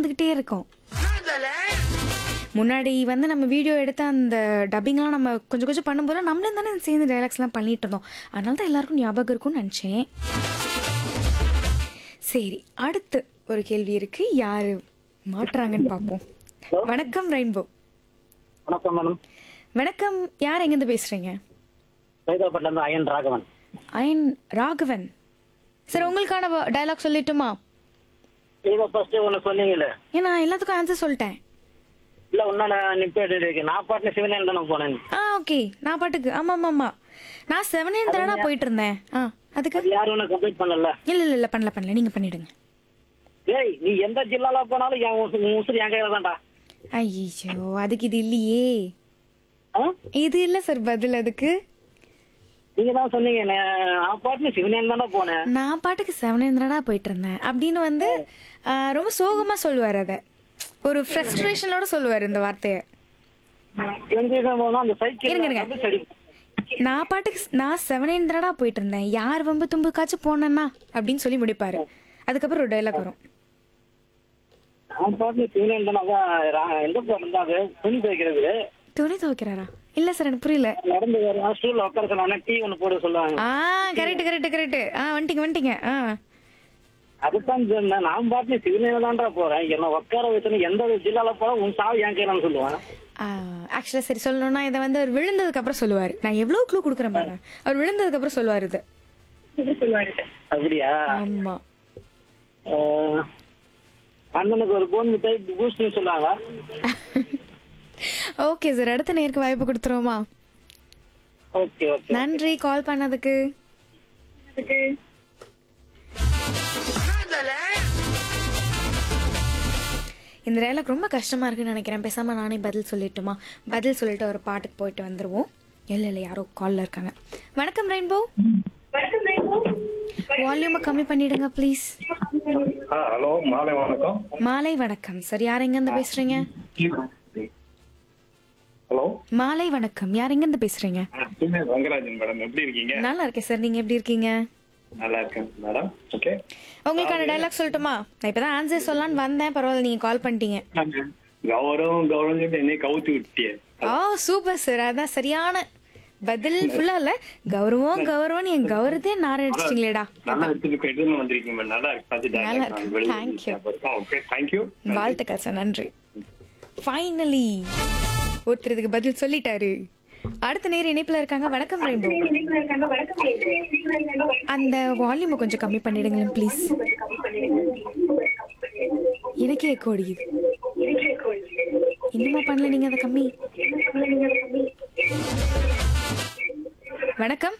வந்துக்கிட்டே இருக்கும் முன்னாடி வந்து நம்ம வீடியோ எடுத்த அந்த டப்பிங்லாம் நம்ம கொஞ்சம் கொஞ்சம் பண்ணும்போது நம்மளே தானே சேர்ந்து டைலாக்ஸ்லாம் பண்ணிட்டு இருந்தோம் அதனால தான் எல்லாருக்கும் ஞாபகம் இருக்கும்னு நினச்சேன் சரி அடுத்து ஒரு கேள்வி இருக்கு யாரு மாட்டுறாங்கன்னு பார்ப்போம் வணக்கம் ரெயின்போ வணக்கம் மேடம் வணக்கம் யார் எங்கேருந்து பேசுறீங்க சைதாப்பேட்டில இருந்து அயன் ராகவன் அயன் ராகவன் சார் உங்களுக்கான டயலாக் சொல்லட்டுமா இதை ஃபர்ஸ்ட் ஒண்ணு சொன்னீங்களே ஏன் நான் எல்லாத்துக்கும் ஆன்சர் சொல்லிட்டேன் இல்ல உன்னால நிப்பேட்டு இருக்கு நான் பாட்டுல சிவனேன் தானே போனேன் ஆ ஓகே நான் பாட்டுக்கு ஆமாம் ஆமாம் ஆமாம் நான் செவனேன் தானே போயிட்டு இருந்தேன் ஆ அதுக்கு அது யாரும் ஒண்ணு கம்ப்ளீட் பண்ணல இல்லை இல்லை இல்லை பண்ணல பண்ணல நீங்கள் பண்ணிடுங்க ஏய் நீ எந்த ஜில்லால போனாலும் என் உசு- உன் உசுறு என் கையில தான்டா ஐயோ அதுக்கு இது இல்லையே ஆ? இது இல்லை சார் பதில் அதுக்கு நீங்க தான் சொன்னீங்க நான் நான் பாட்டுல சிவனேன் தானே போனேன் நான் பாட்டுக்கு செவனேந்திரனா போயிட்டு இருந்தேன் அப்படின்னு வந்து ஆ, ரொம்ப சோகமாக சொல்லுவார் அதை ஒரு ஃப்ரஸ்ட்ரேஷனோட சொல்லுவார் இந்த வார்த்தையை எங்க போனா அந்த இருங்க, இருங்க. சைக்கிள் சரி நான் பாட்டுக்கு ஸ்- நான் செவனேந்திரனா போயிட்டு இருந்தேன் யார் வம்பு தும்புக்காச்சும் போனேன்னா அப்படின்னு சொல்லி முடிப்பாரு அதுக்கப்புறம் ஒரு டைலாக் வரும் நான் பாட்டுல சிவனேன் தானே அதான் ரா- எந்த பாட்டு தான் அது துணி துவைக்கிறது துணி துவைக்கிறாரா இல்லை சார் எனக்கு புரியல நடந்து வர ஸ்டூல்ல உட்கார சொன்னா டீ ஒண்ணு போட சொல்லுவாங்க ஆ கரெக்ட் கரெக்ட் கரெக்ட் ஆ வந்துட்டீங்க வந்துட்டீங்க ஆ அதுதான் சொன்னேன் நான் பாட்டுல சிவனேன் தான்டா போறேன் என்ன உட்கார வச்சு எந்த ஒரு ஜில்லால போனா உன் சாவு என் கையிலான்னு சொல்லுவான் ஆக்சுவலாக சரி சொல்லணும்னா இதை வந்து அவர் விழுந்ததுக்கு அப்புறம் சொல்லுவார் நான் எவ்வளோ க்ளூ கொடுக்குறேன் பாருங்க அவர் விழுந்ததுக்கு அப்புறம் சொல்லுவார் இது அப்படியா ஆமா ஆஹ், அண்ணனுக்கு ஒரு போன் மிட்டாய் பூஸ்ட்னு சொல்லுவாங்க ஓகே சார் அடுத்த நேருக்கு வாய்ப்பு கொடுத்துருவோமா ஓகே ஓகே நன்றி கால் பண்ணதுக்கு இந்த டைலாக் ரொம்ப கஷ்டமா இருக்குன்னு நினைக்கிறேன் பேசாம நானே பதில் சொல்லிட்டுமா பதில் சொல்லிட்டு ஒரு பாட்டுக்கு போயிட்டு வந்துருவோம் இல்லை இல்லை யாரோ கால்ல இருக்காங்க வணக்கம் ரெயின்போ வால்யூமை கம்மி பண்ணிடுங்க ப்ளீஸ் ஆ ஹலோ மாலை வணக்கம் மாலை வணக்கம் சார் யார் எங்கேருந்து பேசுறீங்க ஹலோ மாலை வணக்கம் யார் எங்கேருந்து பேசுறீங்க சுமேஷ் ரங்கராஜன் மேடம் எப்படி இருக்கீங்க நல்லா இருக்கேன் சார் நீங்க எப்படி இருக்கீங்க நல்லா இருக்கேன் மேடம் ஓகே உங்களுக்கான டைலாக் சொல்லட்டுமா நான் இப்பதான் ஆன்சர் சொல்லலாம்னு வந்தேன் பரவாயில்ல நீங்க கால் பண்ணிட்டீங்க கௌரவம் கௌரவம் சொல்லிட்டு என்னை கவுத்து விட்டியே ஆ சூப்பர் சார் அதான் சரியான பதில் ஃபுல்லா இல்ல கௌரவம் கௌரவம் என் கௌரவத்தையே நார அடிச்சிட்டீங்களேடா நல்லா எடுத்துட்டு எடுத்துன்னு வந்திருக்கீங்க மேடம் நல்லா இருக்கு அது நல்லா dialogue இருக்கு. நான் Thank you. வெளியே ஓகே தேங்க்யூ வாழ்த்துக்கள் சார் நன்றி ஃபைனலி ஒருத்தர் இதுக்கு பதில் சொல்லிட்டாரு அடுத்த நேரம் இணைப்புல இருக்காங்க வணக்கம் ரெயின்போ அந்த வால்யூமை கொஞ்சம் கம்மி பண்ணிடுங்களேன் ப்ளீஸ் எனக்கே எக்கோ அடிக்குது இன்னுமா பண்ணல நீங்க அதை கம்மி வணக்கம்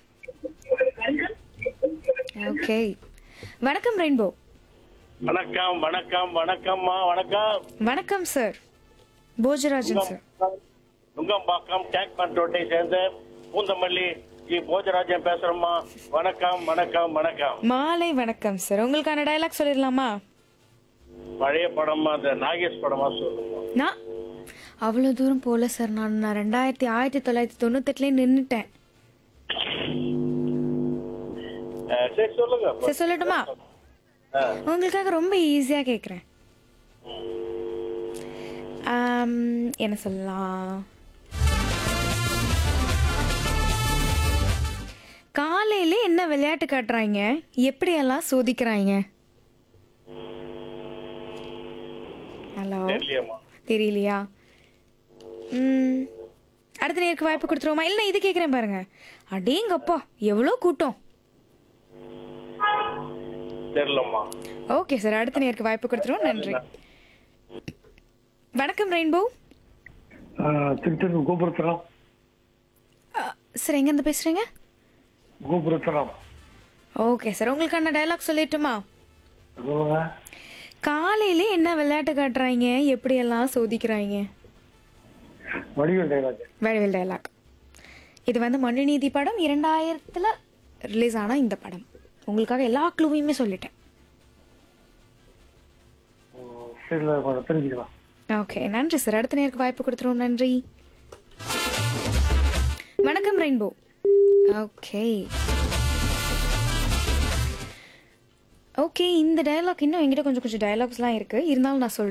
ஓகே வணக்கம் ரெயின்போ வணக்கம் வணக்கம் வணக்கம்மா வணக்கம் வணக்கம் sir Bhojarajan sir Nungambakkam tank bund ரோட்டை சேர்ந்த பூந்தமல்லி ஜி போஜராஜன் பேசுறோம்மா வணக்கம் வணக்கம் வணக்கம் மாலை வணக்கம் சார் உங்களுக்கான டயலாக் சொல்லிடலாமா பழைய படமா அந்த நாகேஷ் படமா சொல்லுங்க நான் அவ்வளோ தூரம் போகல சார் நான் நான் ரெண்டாயிரத்தி ஆயிரத்தி தொள்ளாயிரத்தி தொண்ணூத்தெட்டுலேயே நின்றுட்டேன் அஹ், சரி சொல்லுங்க சரி சொல்லட்டுமா உங்களுக்காக ரொம்ப ஈஸியாக கேட்குறேன் என்ன சொல்லலாம் காலையில என்ன விளையாட்டு காட்டுறாங்க எப்படியெல்லாம் சோதிக்கிறாங்க ஹலோ தெரியலையம்மா தெரியலையா ம் அடுத்த நேருக்கு வாய்ப்பு கொடுத்துருவோமா இல்லை இது கேட்குறேன் பாருங்க அடேங்கப்பா எவ்வளோ கூட்டம் தெரியலம்மா ஓகே சார் அடுத்த நேருக்கு வாய்ப்பு கொடுத்துருவோம் நன்றி வணக்கம் ரெயின்போ திருத்தூர் கோபுரத்தரம் சார் எங்கேருந்து பேசுகிறீங்க கோபுரத்தரம் ஓகே சார் உங்களுக்கான டயலாக் சொல்லட்டுமா சொல்லுங்க காலையில என்ன விளையாட்டு காட்டுறாங்க எப்படியெல்லாம் சோதிக்கிறாங்க வடிவேல் டைலாக் வடிவேல் டயலாக் இது வந்து மனுநீதி படம் இரண்டாயிரத்தில் ரிலீஸ் ஆன இந்த படம் உங்களுக்காக எல்லா க்ளூவையுமே சொல்லிட்டேன் சரி கொஞ்சம் தெரிஞ்சுக்கலாம் ஓகே நன்றி சார் அடுத்த நேருக்கு வாய்ப்பு கொடுத்துருவோம் நன்றி வணக்கம் ரெயின்போ ஓகே ஓகே இந்த டயலாக் இன்னும் என்கிட்ட கொஞ்சம் கொஞ்சம் டயலாக்ஸ்லாம் இருக்குது இருந்தாலும் நான் சொல்கிறேன்